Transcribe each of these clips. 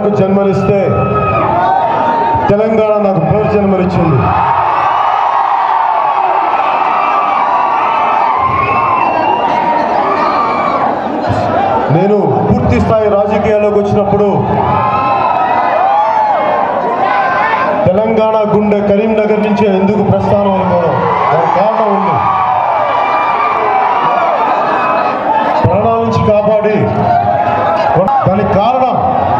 నన్ను జన్మనిస్తే తెలంగాణ నాకు పునర్జన్మనిచ్చింది నేను పూర్తి స్థాయి రాజకీయాల్లోకి వచ్చినప్పుడు తెలంగాణ గుండె కరీంనగర్ నుంచే ఎందుకు ప్రస్థానం అనుకోవడం దానికి కారణం ఉంది ప్రాణాల నుంచి కాపాడి దానికి కారణం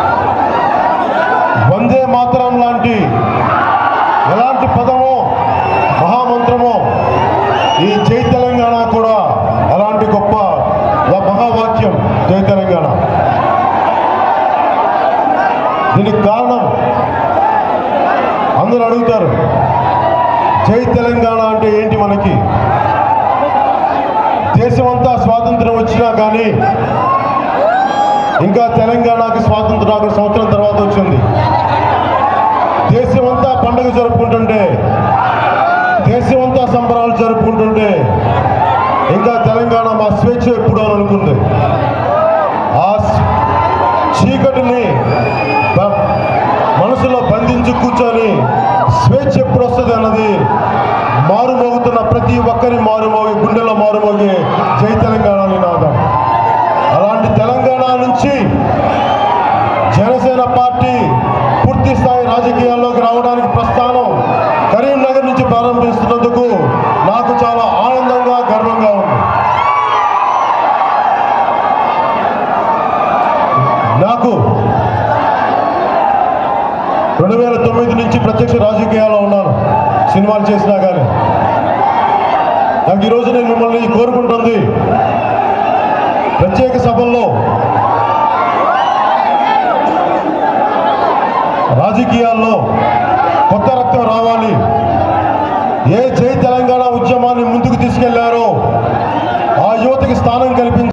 వందే మాతరం లాంటి ఎలాంటి పదమో మహామంత్రమో ఈ జై తెలంగాణ కూడా అలాంటి గొప్ప వ- మహావాక్యం జై తెలంగాణ దీనికి కారణం అందరూ అడుగుతారు జై తెలంగాణ అంటే ఏంటి మనకి దేశమంతా స్వాతంత్రం వచ్చినా కానీ ఇంకా తెలంగాణకి స్వాతంత్రం ఒక సంవత్సరం తర్వాత వచ్చింది దేశమంతా పండుగ జరుపుకుంటుంటే దేశమంతా సంబరాలు జరుపుకుంటుంటే ఇంకా తెలంగాణ మా స్వేచ్ఛ ఎప్పుడు అని అనుకుంది ఆ స్- చీకటిని బ- మనసులో బంధించి కూర్చొని స్వేచ్ఛ ఎప్పుడు వస్తుంది అన్నది మారుమోగుతున్న ప్రతి ఒక్కరి మారుమోగి గుండెలో మారుమోగే జై తెలంగాణ నినాదం అలాంటి తెలంగాణ నుంచి జనసేన పార్టీ పూర్తి స్థాయి రాజకీయాల్లోకి రావడానికి ప్రస్థానం కరీంనగర్ నుంచి ప్రారంభిస్తున్నందుకు నాకు చాలా ఆనందంగా గర్వంగా ఉంది నాకు రెండు వేల తొమ్మిది నుంచి ప్రత్యక్ష రాజకీయాల్లో ఉన్నాను సినిమాలు చేసినా కానీ నాకు ఈరోజు నేను మిమ్మల్ని కోరుకుంటుంది ప్రత్యేక సభల్లో రాజకీయాల్లో కొత్త రక్తం రావాలి ఏ జై తెలంగాణ ఉద్యమాన్ని ముందుకు తీసుకెళ్లారో ఆ యువతకి స్థానం కల్పించి